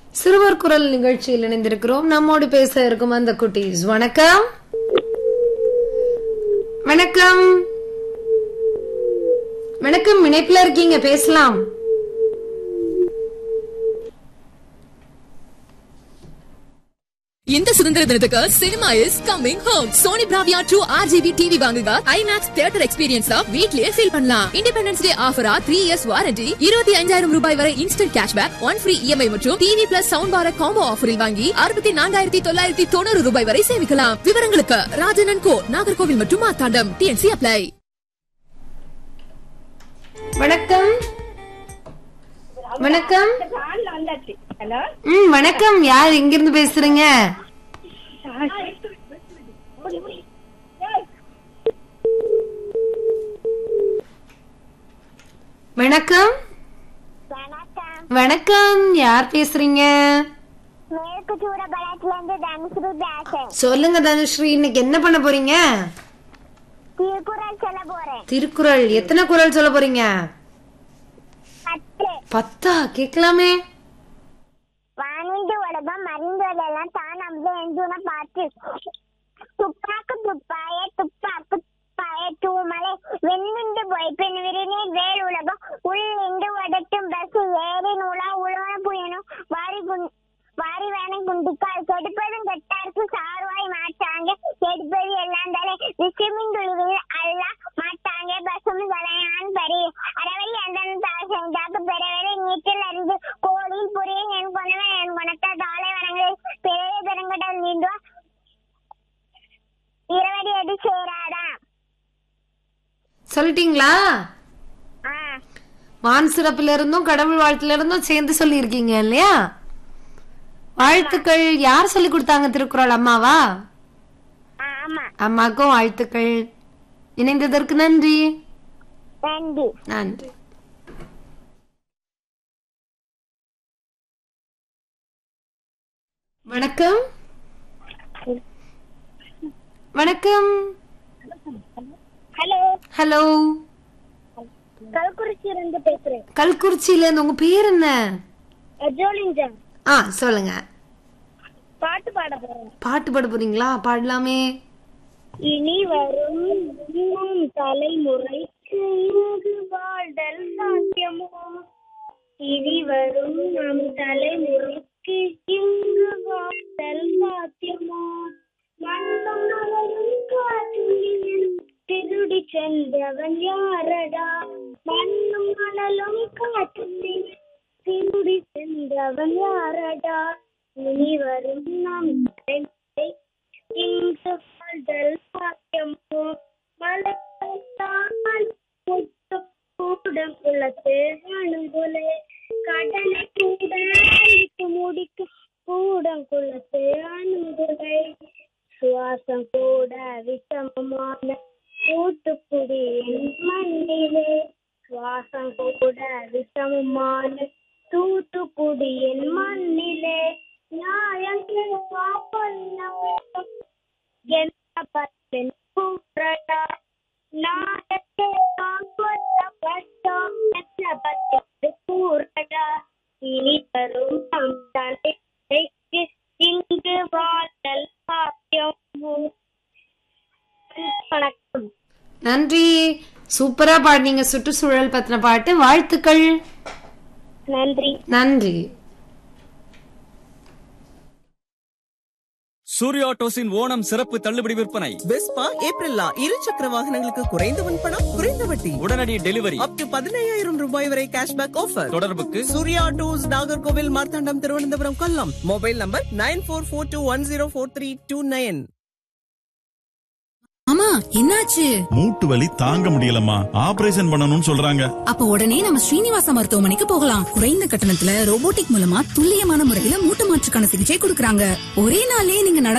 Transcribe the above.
சிறுவர் குரல் நிகழ்ச்சியில் இணைந்திருக்கிறோம் நம்மோடு பேச இருக்கும் அந்த குட்டீஸ் வணக்கம் வணக்கம் வணக்கம் இணைப்புல இருக்கீங்க பேசலாம் இந்த சுதந்திர தினத்துக்கு cinema is coming home Sony Bravia two RGB TV வாங்குங்க ஐமேக்ஸ் தியேட்டர் எக்ஸ்பீரியன்ஸ் வீட்லயே ஃபீல் பண்ணலாம் இண்டிபெண்டன்ஸ் டே ஆஃபரா த்ரீ இயர்ஸ் வாரண்டி இருபத்தி அஞ்சாயிரம் ரூபாய் வரை instant cashback one free EMI மற்றும் TV plus sound bar combo ஆஃபரில் வாங்கி அறுபத்தி நான்காயிரத்தி தொள்ளாயிரத்தி தொண்ணூறு ரூபாய் வரை சேமிக்கலாம் விவரங்களுக்கு ராஜனன் கோ நாகர்கோவில் மற்றும் மாத்தாண்டம் டிஎன்சி அப்ளை வணக்கம் வணக்கம் கால்ல வந்தாச்சு ஹலோ ம் வணக்கம் யார் எங்கிருந்து பேசுறீங்க வணக்கம் வணக்கம் வணக்கம் யார் பேசுறீங்க மேற்கு சூரபலத்துல இருந்து தனுஸ்ரீ பேசுறேன் சொல்லுங்க தனுஸ்ரீ இன்னைக்கு என்ன பண்ண போறீங்க திருக்குறள் சொல்ல போறேன் திருக்குறள் எத்தனை குறள் சொல்ல போறீங்க பத்து பத்தா கேட்கலாமே வானிந்து உலகம் அறிந்தவரெல்லாம் தான் அமுது எஞ்சுன பார்த்து துப்பாக்கு துப்பாய துப்பாக்கு துப்பாய தூமலை வெண்ணிண்டு போய் பின் விரிநீர் வேல் உலகம் உள்ளிண்டு வடட்டும் பஸ் ஏறி நூலா உழவன புயனும் வாரி குண் வாரி வேனை குண்டிக்கால் கெடுப்பதும் கெட்டார்க்கு சார்வாய் மாட்டாங்க கெடுப்பது எல்லாம் தலை விஷமின் துளிவில் அல்ல மாட்டாங்க பசும் தலையான் பரி அறவழி அந்தன் தாய் செஞ்சாக்கு பெறவரை நீச்சல் அறிந்து கோழில் புரியும் என் கொணவன் என் கொணத்த தாளை வனங்களில் பிறவை பெருங்கடல் நீண்டுவா இருவடி அடி சேராதா சொல்லிட்டீங்களா ஆ வான் சிறப்புல இருந்தும் கடவுள் வாழ்த்துல இருந்தும் சேர்ந்து சொல்லியிருக்கீங்க இல்லையா வாழ்த்துக்கள் யார் சொல்லி கொடுத்தாங்க திருக்குறள் அம்மாவா ஆ, ஆமா அம்மாக்கும் வாழ்த்துக்கள் இணைந்ததற்கு நன்றி நன்றி நன்றி வணக்கம் வணக்கம் ஹலோ ஹலோ கல்குறிச்சி இருந்து பேசுறேன் கல்குறிச்சியில இருந்து உங்க பேர் என்ன ஜோலிஞ்சா ஆ சொல்லுங்க பாட்டு பாட போறேன் பாட்டு பாட போறீங்களா பாடலாமே இனி வரும் இன்னும் தலைமுறைக்கு இங்கு வாழ்தல் சாத்தியமோ இனி வரும் நம் தலைமுறைக்கு இங்கு வாழ்தல் சாத்தியமோ மண்ணும் மலரும் காற்றும் திருடி சென்றவன் யாரடா மண்ணும் மணலும் காற்றும் திருடி சென்றவன் யாரடா இனி வரும் நம் தலைமுறை இங்கு வாழ்தல் சாத்தியமோ மலைத்தான் கூட குளத்து அணுகுலே கடலை கூட அழித்து முடிக்க கூடம் குளத்து அணுகுலை சுவாசம் கூட விஷமமான தூத்துக்குடியின் மண்ணிலே சுவாசம் கூட விஷமமான தூத்துக்குடியின் மண்ணிலே நியாயம் பொன்னம் என்ன பத்தின் கூறடா நாயத்தை பட்டோம் என்ன பத்தின் கூறடா இனி வரும் நம் தலைக்கு இங்கு வாழ்தல் சாத்தியம் வணக்கம் நன்றி சூப்பரா பாடினீங்க சுற்றுச்சூழல் பத்தின பாட்டு வாழ்த்துக்கள் நன்றி நன்றி சூர்யா டோஸின் ஓணம் சிறப்பு தள்ளுபடி விற்பனை வெஸ்பா ஏப்ரல்லா இரு சக்கர வாகனங்களுக்கு குறைந்த முன்பணம் குறைந்த வட்டி உடனடி டெலிவரி அப் டு பதினையாயிரம் ரூபாய் வரை கேஷ்பேக் ஆஃபர் தொடர்புக்கு சூர்யா டூஸ் Nagercoil Marthandam Thiruvananthapuram Kollam mobile number nine four four two one zero four three two nine ஆமா என்னாச்சு மூட்டு வலி தாங்க முடியலம்மா ஆபரேஷன் பண்ணணும்னு சொல்றாங்க அப்ப உடனே நம்ம ஸ்ரீனிவாச மருத்துவமனைக்கு போகலாம் குறைந்த கட்டணத்துல ரோபோட்டிக் மூலமா துல்லியமான முறையில மூட்டு மாற்றுக்கான சிகிச்சை கொடுக்கறாங்க ஒரே நாளே நீங்க